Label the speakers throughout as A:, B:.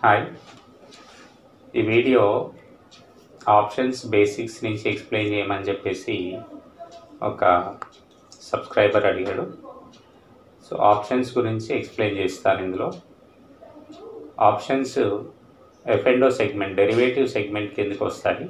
A: hi ఈ video options basics నుంచి explain చేయమని చెప్పేసి ఒక సబ్స్క్రైబర్ అడిగాడు సో ఆప్షన్స్ గురించి ఎక్స్ప్లెయిన్ చేస్తాను ఇందులో options F and O segment derivative segment కిందకి వస్తాయి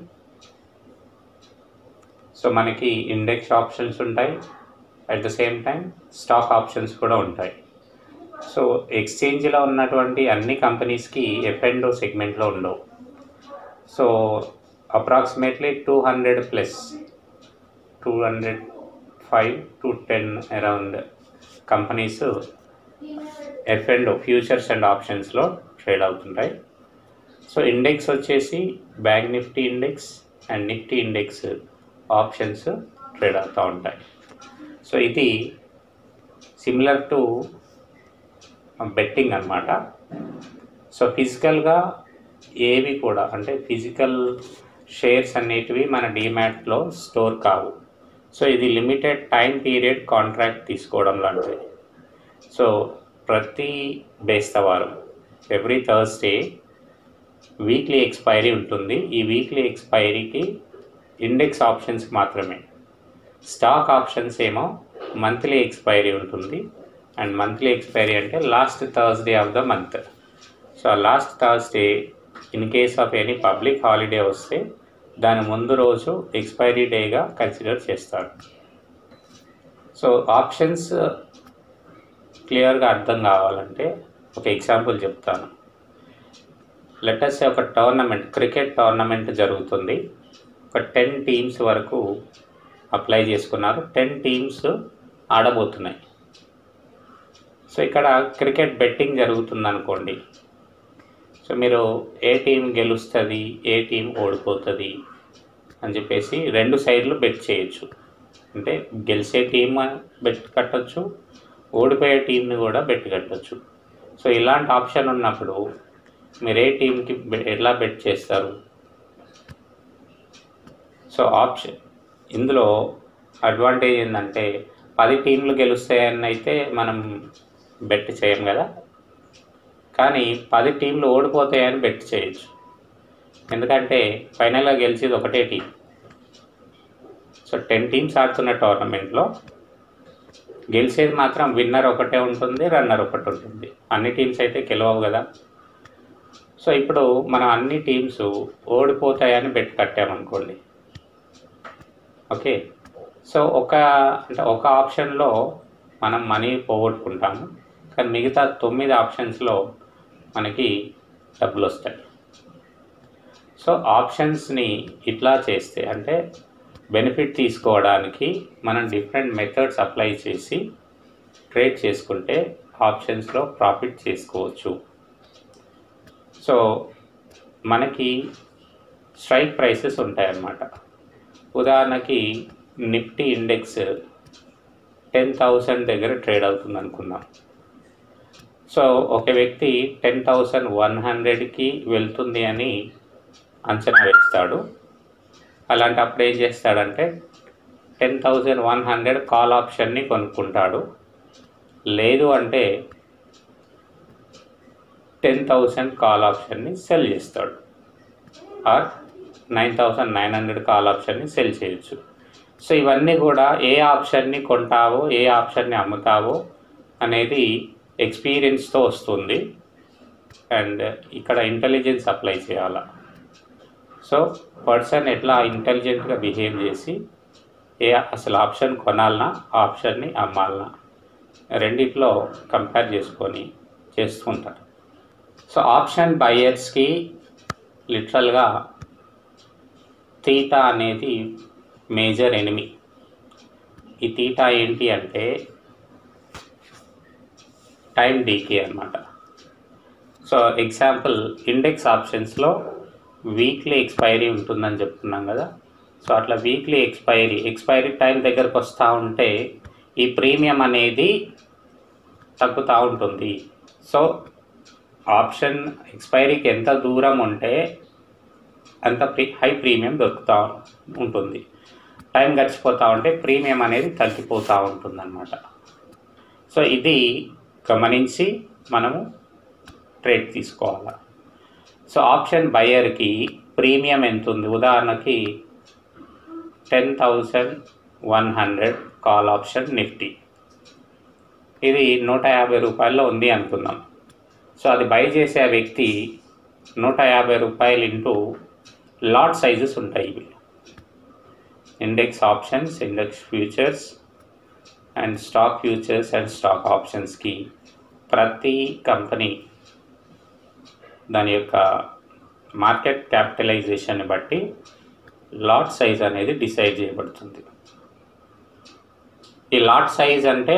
A: సో మనకి ఇండెక్స్ ఆప్షన్స్ ఉంటాయి at the same time stock options కూడా ఉంటాయి సో ఎక్స్చేంజ్లో ఉన్నటువంటి అన్ని కంపెనీస్కి ఎఫ్ఎండో సెగ్మెంట్లో ఉండవు so approximately two hundred plus two hundred five to ten around companies F and O futures and ఆప్షన్స్లో ట్రేడ్ అవుతుంటాయి సో ఇండెక్స్ వచ్చేసి bank Nifty index and Nifty index options trade అవుతూ ఉంటాయి సో ఇది సిమిలర్ టు బెట్టింగ్ అనమాట so ఫిజికల్గా ఏవి కూడా అంటే ఫిజికల్ షేర్స్ అనేటివి మన డీమ్యాట్లో స్టోర్ కావు సో ఇది లిమిటెడ్ టైం పీరియడ్ కాంట్రాక్ట్ తీసుకోవడం లాంటిది సో ప్రతి బేస్తవారం ఎవ్రీ థర్స్డే వీక్లీ ఎక్స్పైరీ ఉంటుంది ఈ వీక్లీ ఎక్స్పైరీకి ఇండెక్స్ ఆప్షన్స్ మాత్రమే స్టాక్ ఆప్షన్స్ ఏమో మంత్లీ ఎక్స్పైరీ ఉంటుంది అండ్ మంత్లీ ఎక్స్పైరీ అంటే last Thursday of the month so ఆ last Thursday in case of any public holiday వస్తే దాని ముందు రోజు ఎక్స్పైరీ డేగా కన్సిడర్ చేస్తారు సో ఆప్షన్స్ క్లియర్గా అర్థం కావాలంటే ఒక ఎగ్జాంపుల్ చెప్తాను లెటర్స్ ఒక టోర్నమెంట్ క్రికెట్ టోర్నమెంట్ జరుగుతుంది ఒక టెన్ టీమ్స్ వరకు అప్లై చేసుకున్నారు టెన్ టీమ్స్ ఆడబోతున్నాయి సో ఇక్కడ క్రికెట్ బెట్టింగ్ జరుగుతుంది అనుకోండి సో మీరు ఏ టీం గెలుస్తుంది ఏ టీం ఓడిపోతుంది అని చెప్పేసి రెండు సైడ్లు బెట్ చేయొచ్చు అంటే గెలిచే టీం బెట్ కట్టొచ్చు ఓడిపోయే టీంని కూడా బెట్ కట్టొచ్చు సో ఇలాంటి ఆప్షన్ ఉన్నప్పుడు మీరు ఏ టీంకి ఎలా బెట్ చేస్తారు సో ఆప్షన్ ఇందులో అడ్వాంటేజ్ ఏంటంటే పది టీంలు గెలుస్తాయని అయితే మనం బెట్ చేయం కదా కానీ పది టీంలు ఓడిపోతాయని బెట్ చేయొచ్చు ఎందుకంటే ఫైనల్గా గెలిచేది ఒకటే టీం సో టెన్ టీమ్స్ ఆడుతున్న టోర్నమెంట్లో గెలిచేది మాత్రం విన్నర్ ఒకటే ఉంటుంది రన్నర్ ఒకటి ఉంటుంది అన్ని టీమ్స్ అయితే గెలవవు కదా సో ఇప్పుడు మనం అన్ని టీమ్స్ ఓడిపోతాయని బెట్ కట్టామనుకోండి ఓకే సో ఒక అంటే ఒక ఆప్షన్లో మనం మనీ పోగొట్టుకుంటాము కానీ మిగతా తొమ్మిది ఆప్షన్స్లో మనకి డబ్బులు వస్తాయి సో ఆప్షన్స్ని ఇట్లా చేస్తే అంటే బెనిఫిట్ తీసుకోవడానికి మనం డిఫరెంట్ మెథడ్స్ అప్లై చేసి ట్రేడ్ చేసుకుంటే ఆప్షన్స్లో ప్రాఫిట్ చేసుకోవచ్చు సో మనకి స్ట్రైక్ ప్రైసెస్ ఉంటాయన్నమాట ఉదాహరణకి నిఫ్టీ ఇండెక్స్ టెన్ థౌసండ్ దగ్గర ట్రేడ్ అవుతుంది అనుకుందాం సో ఒక వ్యక్తి టెన్ థౌసండ్ వన్ హండ్రెడ్కి వెళ్తుంది అని అంచనా వేస్తాడు అలాంటప్పుడు ఏం చేస్తాడంటే ten thousand one hundred call ఆప్షన్ని కొనుక్కుంటాడు లేదు అంటే టెన్ థౌసండ్ కాల్ ఆప్షన్ని సెల్ చేస్తాడు or nine thousand nine hundred call ఆప్షన్ని సెల్ చేయొచ్చు సో ఇవన్నీ కూడా ఏ ఆప్షన్ని కొంటావో ఏ ఆప్షన్ని అమ్ముతావో అనేది ఎక్స్పీరియన్స్తో వస్తుంది అండ్ ఇక్కడ ఇంటెలిజెన్స్ అప్లై చేయాలా సో పర్సన్ ఎట్లా ఇంటెలిజెంట్గా బిహేవ్ చేసి ఏ అసలు ఆప్షన్ కొనాలన్నా ఆప్షన్ని అమ్మాలన్నా రెండిట్లో కంపేర్ చేసుకొని చేస్తుంటారు సో ఆప్షన్ బయర్స్కి లిటరల్గా తీటా అనేది మేజర్ ఎనిమి ఈ తీటా ఏంటి అంటే టైం డీకే అనమాట సో ఎగ్జాంపుల్ ఇండెక్స్ ఆప్షన్స్లో వీక్లీ ఎక్స్పైరీ ఉంటుందని చెప్తున్నాం కదా సో అట్లా వీక్లీ ఎక్స్పైరీ ఎక్స్పైరీ టైం దగ్గరకు వస్తూ ఉంటే ఈ ప్రీమియం అనేది తగ్గుతూ ఉంటుంది సో ఆప్షన్ ఎక్స్పైరీకి ఎంత దూరం ఉంటే అంత ప్రీ హై ప్రీమియం దొరుకుతూ ఉంటుంది టైం గడిచిపోతూ ఉంటే ప్రీమియం అనేది తగ్గిపోతూ ఉంటుందన్నమాట సో ఇది గమనించి మనము ట్రేడ్ తీసుకోవాలి సో ఆప్షన్ బయర్కి ప్రీమియం ఎంత ఉంది ఉదాహరణకి ten thousand one hundred call option Nifty ఇది నూట యాభై రూపాయల్లో ఉంది అనుకుందాం సో అది బై చేసే వ్యక్తి నూట యాభై రూపాయలు ఇంటూ లాట్ సైజెస్ ఉంటాయి ఇవి index options index futures and stock futures and stock ఆప్షన్స్కి ప్రతి కంపెనీ దాని యొక్క మార్కెట్ క్యాపిటలైజేషన్ని బట్టి లాట్ సైజ్ అనేది డిసైడ్ చేయబడుతుంది ఈ లాట్ సైజ్ అంటే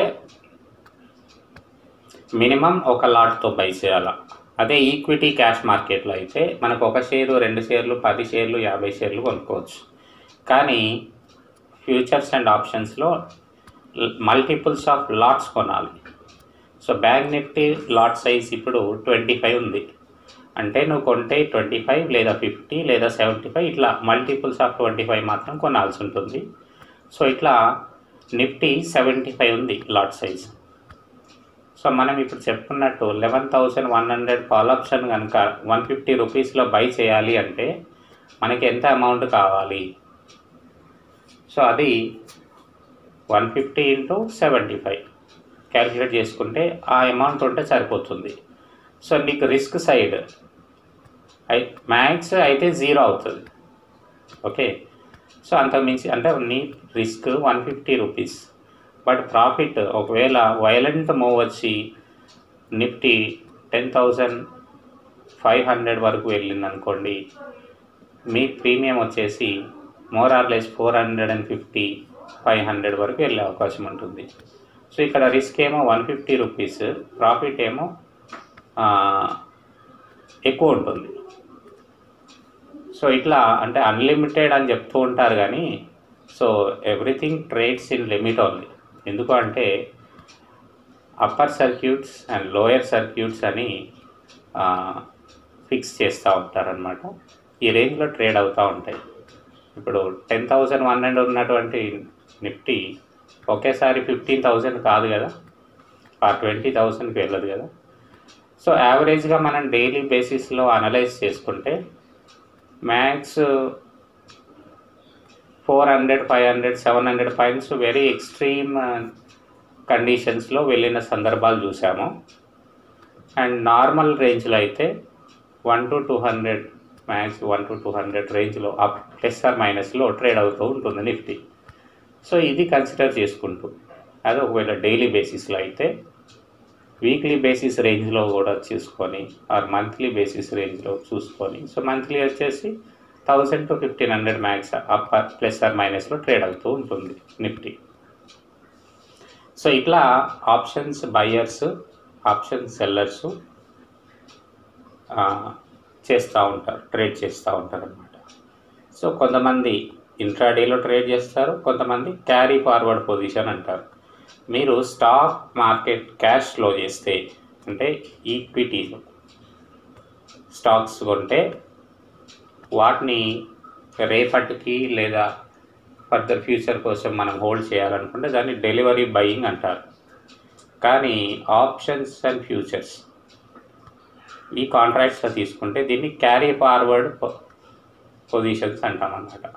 A: మినిమం ఒక లాట్తో బై చేయాల అదే ఈక్విటీ క్యాష్ మార్కెట్లో అయితే మనకు ఒక షేరు రెండు షేర్లు పది షేర్లు యాభై షేర్లు కొనుక్కోవచ్చు కానీ ఫ్యూచర్స్ అండ్ ఆప్షన్స్లో మల్టిపుల్స్ ఆఫ్ లాట్స్ కొనాలి so bank Nifty lot size ఇప్పుడు ట్వంటీ ఫైవ్ ఉంది అంటే నువ్వు కొంటే ట్వంటీ ఫైవ్ లేదా ఫిఫ్టీ లేదా సెవెంటీ ఫైవ్ ఇట్లా మల్టిపుల్స్ ఆఫ్ ట్వంటీ ఫైవ్ మాత్రం కొనాల్సి ఉంటుంది సో ఇట్లా నిఫ్టీ సెవెంటీ ఫైవ్ ఉంది లాట్ సైజ్ సో మనం ఇప్పుడు చెప్పుకున్నట్టు eleven thousand one hundred call option కనుక వన్ ఫిఫ్టీ రూపీస్లో బై చేయాలి అంటే మనకి ఎంత అమౌంట్ కావాలి సో అది one fifty into seventy five calculate చేసుకుంటే ఆ అమౌంట్ ఉంటే సరిపోతుంది సో నీకు రిస్క్ సైడ్ ఐ మ్యాక్స్ అయితే జీరో అవుతుంది ఓకే సో అంతకుమించి అంటే నీ risk one fifty rupees but profit ఒకవేళ వైలెంట్ మూవ్ వచ్చి Nifty ten thousand five hundred వరకు వెళ్ళింది అనుకోండి మీ ప్రీమియం వచ్చేసి more or less four hundred and fifty five hundred వరకు వెళ్ళే అవకాశం ఉంటుంది సో ఇక్కడ రిస్క్ ఏమో వన్ ఫిఫ్టీ రూపీస్ ప్రాఫిట్ ఏమో ఆ, ఎక్కువ ఉంటుంది సో ఇట్లా అంటే అన్లిమిటెడ్ అని చెప్తూ ఉంటారు కానీ so everything trades in limit only ఎందుకు అంటే upper circuits and lower circuits అని ఫిక్స్ చేస్తూ ఉంటారనమాట ఈ రేంజ్లో ట్రేడ్ అవుతూ ఉంటాయి ఇప్పుడు టెన్ థౌజండ్ వన్ హండ్రెడ్ ఉన్నటువంటి నిఫ్టీ ఒకేసారి ఫిఫ్టీన్ థౌజండ్ కాదు కదా ఆ ట్వంటీ థౌజండ్కి వెళ్ళదు కదా సో యావరేజ్గా మనం డైలీ బేసిస్లో అనలైజ్ చేసుకుంటే max four hundred five hundred seven hundred points very extreme కండిషన్స్లో వెళ్ళిన సందర్భాలు చూసాము అండ్ నార్మల్ రేంజ్లో అయితే one to two hundred max one to two hundred రేంజ్లో అప్ ప్లస్ ఆర్ మైనస్లో ట్రేడ్ అవుతూ ఉంటుంది నిఫ్టీ సో ఇది కన్సిడర్ చేసుకుంటూ అది ఒకవేళ డైలీ బేసిస్లో అయితే వీక్లీ బేసిస్ రేంజ్లో కూడా చూసుకొని ఆర్ మంత్లీ బేసిస్ రేంజ్లో చూసుకొని సో మంత్లీ వచ్చేసి thousand to fifteen hundred max up plus or మైనస్లో ట్రేడ్ అవుతూ ఉంటుంది నిఫ్టీ సో ఇట్లా ఆప్షన్స్ బయర్స్ ఆప్షన్ సెల్లర్స్ చేస్తూ ఉంటారు ట్రేడ్ చేస్తూ ఉంటారు అనమాట సో కొంతమంది ఇంట్రాడేలో ట్రేడ్ చేస్తారు కొంతమంది క్యారీ ఫార్వర్డ్ పొజిషన్ అంటారు మీరు స్టాక్ మార్కెట్ క్యాష్లో చేస్తే అంటే ఈక్విటీలో స్టాక్స్ కొంటే వాటిని రేపటికి లేదా ఫర్దర్ ఫ్యూచర్ కోసం మనం హోల్డ్ చేయాలనుకుంటే దాన్ని డెలివరీ బయింగ్ అంటారు కానీ ఆప్షన్స్ అండ్ ఫ్యూచర్స్ ఈ కాంట్రాక్ట్స్లో తీసుకుంటే దీన్ని క్యారీ ఫార్వర్డ్ పొజిషన్స్ అంటాం అన్నమాట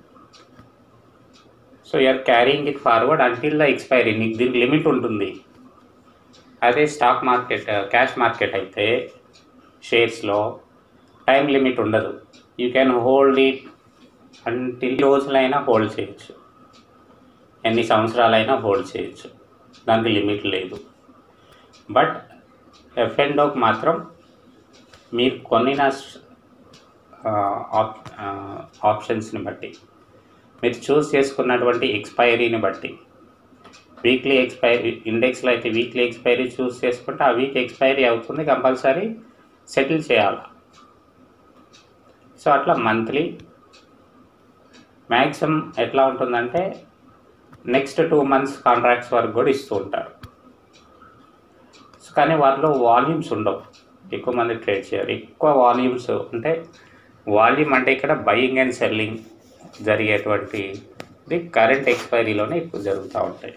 A: so you're carrying it forward until the expiry నీకు దీనికి లిమిట్ ఉంటుంది అదే స్టాక్ మార్కెట్ క్యాష్ మార్కెట్ అయితే షేర్స్లో టైం లిమిట్ ఉండదు you can hold it until రోజులైనా హోల్డ్ చేయొచ్చు ఎన్ని సంవత్సరాలైనా హోల్డ్ చేయొచ్చు దానికి లిమిట్ లేదు బట్ ఎఫ్ఎండోకి మాత్రం మీరు కొనిన ఆప్ ఆప్షన్స్ని బట్టి మీరు చూస్ చేసుకున్నటువంటి ఎక్స్పైరీని బట్టి వీక్లీ ఎక్స్పైరీ ఇండెక్స్లో అయితే వీక్లీ ఎక్స్పైరీ చూస్ చేసుకుంటే ఆ వీక్ ఎక్స్పైరీ అవుతుంది కంపల్సరీ సెటిల్ చేయాలి సో అట్లా మంత్లీ మ్యాక్సిమం ఎట్లా ఉంటుందంటే నెక్స్ట్ టూ మంత్స్ కాంట్రాక్ట్స్ వరకు కూడా ఇస్తూ ఉంటారు సో కానీ వాటిలో వాల్యూమ్స్ ఉండవు ఎక్కువ మంది ట్రేడ్ చేయరు ఎక్కువ వాల్యూమ్స్ అంటే వాల్యూమ్ అంటే ఇక్కడ బయింగ్ అండ్ సెల్లింగ్ జరిగేటువంటి ఇది కరెంట్ ఎక్స్పైరీలోనే ఎక్కువ జరుగుతూ ఉంటాయి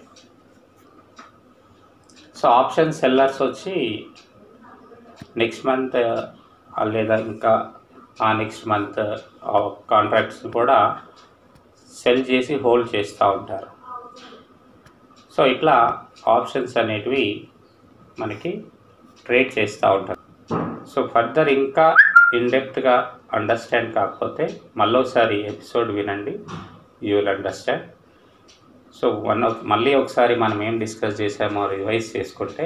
A: సో ఆప్షన్ సెల్లర్స్ వచ్చి నెక్స్ట్ మంత్ లేదా ఇంకా ఆ నెక్స్ట్ మంత్ కాంట్రాక్ట్స్ కూడా సెల్ చేసి హోల్డ్ చేస్తూ ఉంటారు సో ఇట్లా ఆప్షన్స్ అనేటివి మనకి ట్రేడ్ చేస్తూ ఉంటారు సో ఫర్దర్ ఇంకా ఇన్డెప్త్గా అండర్స్టాండ్ కాకపోతే మళ్ళీ ఎపిసోడ్ వినండి you will understand so one of మళ్ళీ ఒకసారి మనం ఏం డిస్కస్ చేసామో రివైజ్ చేసుకుంటే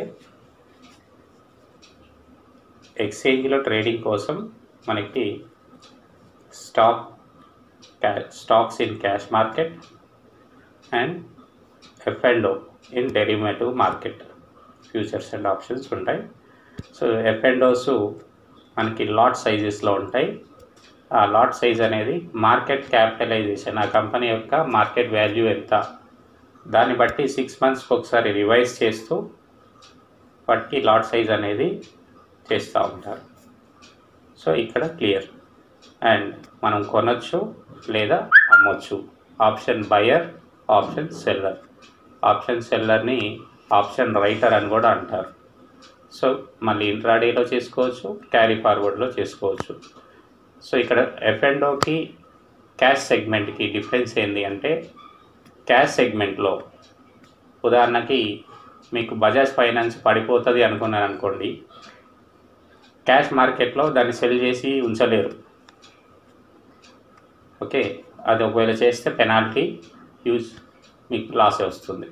A: ఎక్స్చేంజ్లో ట్రేడింగ్ కోసం మనకి స్టాక్ క్యా stocks in cash market and F and O in derivative market futures and options ఉంటాయి సో ఎఫ్ అండ్ ఓస్ మనకి లాట్ సైజెస్లో ఉంటాయి ఆ లాట్ సైజ్ అనేది మార్కెట్ క్యాపిటలైజేషన్ ఆ కంపెనీ యొక్క మార్కెట్ వాల్యూ ఎంత దాన్ని బట్టి సిక్స్ మంత్స్కి ఒకసారి రివైజ్ చేస్తూ వాటికి లాట్ సైజ్ అనేది చేస్తూ ఉంటారు సో ఇక్కడ క్లియర్ అండ్ మనం కొనొచ్చు లేదా అమ్మొచ్చు option buyer option seller option సెల్లర్ని ఆప్షన్ రైటర్ అని కూడా అంటారు సో మళ్ళీ ఇంట్రాడేలో చేసుకోవచ్చు క్యారీ ఫార్వర్డ్లో చేసుకోవచ్చు సో ఇక్కడ ఎఫ్ అండ్ ఓకి క్యాష్ సెగ్మెంట్కి డిఫరెన్స్ ఏంటి అంటే క్యాష్ సెగ్మెంట్లో ఉదాహరణకి మీకు బజాజ్ ఫైనాన్స్ పడిపోతుంది అనుకున్నాను అనుకోండి క్యాష్ మార్కెట్లో దాన్ని సెల్ చేసి ఉంచలేరు ఓకే అది ఒకవేళ చేస్తే పెనాల్టీ యూజ్ మీకు లాస్ వస్తుంది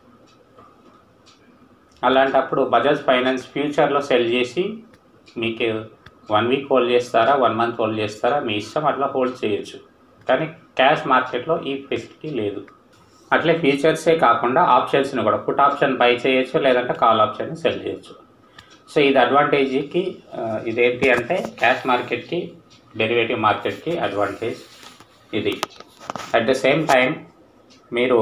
A: అలాంటప్పుడు బజాజ్ ఫైనాన్స్ ఫ్యూచర్లో సెల్ చేసి మీకు వన్ వీక్ హోల్డ్ చేస్తారా వన్ మంత్ హోల్డ్ చేస్తారా మీ ఇష్టం అట్లా హోల్డ్ చేయొచ్చు కానీ క్యాష్ మార్కెట్లో ఈ ఫెసిలిటీ లేదు అట్లే ఫ్యూచర్సే కాకుండా ఆప్షన్స్ని కూడా పుట్ ఆప్షన్ బై చేయొచ్చు లేదంటే కాల్ ఆప్షన్ సెల్ చేయొచ్చు సో ఇది అడ్వాంటేజ్కి ఇదేంటి అంటే క్యాష్ మార్కెట్కి డెరివేటివ్ మార్కెట్కి అడ్వాంటేజ్ ఇది అట్ ద సేమ్ టైం మీరు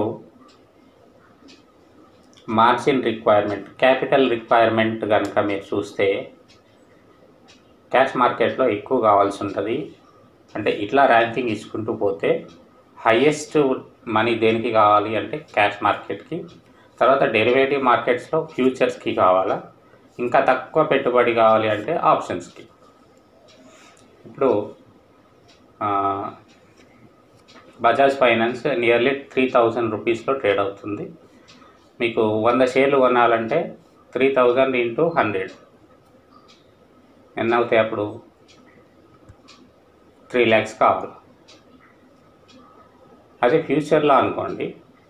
A: మార్జిన్ రిక్వైర్మెంట్ క్యాపిటల్ రిక్వైర్మెంట్ కనుక మీరు చూస్తే క్యాష్ మార్కెట్లో ఎక్కువ కావాల్సి ఉంటుంది అంటే ఇట్లా ర్యాంకింగ్ ఇచ్చుకుంటూ పోతే హయ్యెస్ట్ మనీ దేనికి కావాలి అంటే క్యాష్ మార్కెట్కి తర్వాత డెరివేటివ్ మార్కెట్స్లో ఫ్యూచర్స్కి కావాలా ఇంకా తక్కువ పెట్టుబడి కావాలి అంటే ఆప్షన్స్కి ఇప్పుడు Bajaj finance nearly three thousand రూపీస్లో ట్రేడ్ అవుతుంది మీకు వంద షేర్లు కొనాలంటే త్రీ థౌజండ్ ఇంటూ హండ్రెడ్ ఎన్ని అవుతాయి అప్పుడు త్రీ ల్యాక్స్ కావాలి అదే ఫ్యూచర్లో అనుకోండి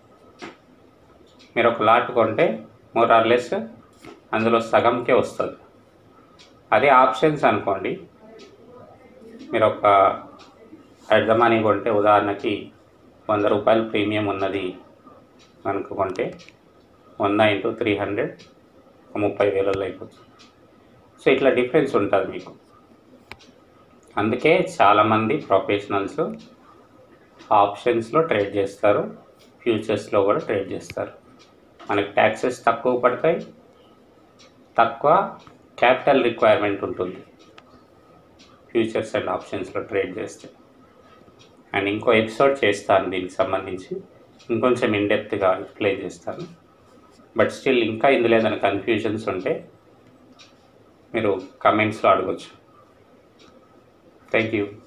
A: మీరు ఒక లాట్ కొంటే మోర్ ఆర్ లెస్ అందులో సగంకే వస్తుంది అదే ఆప్షన్స్ అనుకోండి మీరు ఒక మనీ కొంటే ఉదాహరణకి వంద రూపాయలు ప్రీమియం ఉన్నది కనుక కొంటే వంద ఇంటూ త్రీ హండ్రెడ్ ముప్పై వేలలో అయిపోతుంది సో ఇట్లా డిఫరెన్స్ ఉంటుంది మీకు అందుకే చాలామంది ప్రొఫెషనల్స్ ఆప్షన్స్లో ట్రేడ్ చేస్తారు ఫ్యూచర్స్లో కూడా ట్రేడ్ చేస్తారు మనకి ట్యాక్సెస్ తక్కువ పడతాయి తక్కువ క్యాపిటల్ రిక్వైర్మెంట్ ఉంటుంది ఫ్యూచర్స్ అండ్ ఆప్షన్స్లో ట్రేడ్ చేస్తే అండ్ ఇంకో ఎపిసోడ్ చేస్తాను దీనికి సంబంధించి ఇంకొంచెం ఇన్డెప్త్గా ఎక్స్ప్లెయిన్ చేస్తాను బట్ స్టిల్ ఇంకా ఇందులో ఏదైనా కన్ఫ్యూజన్స్ ఉంటే మీరు కమెంట్స్లో అడగచ్చు థ్యాంక్ యూ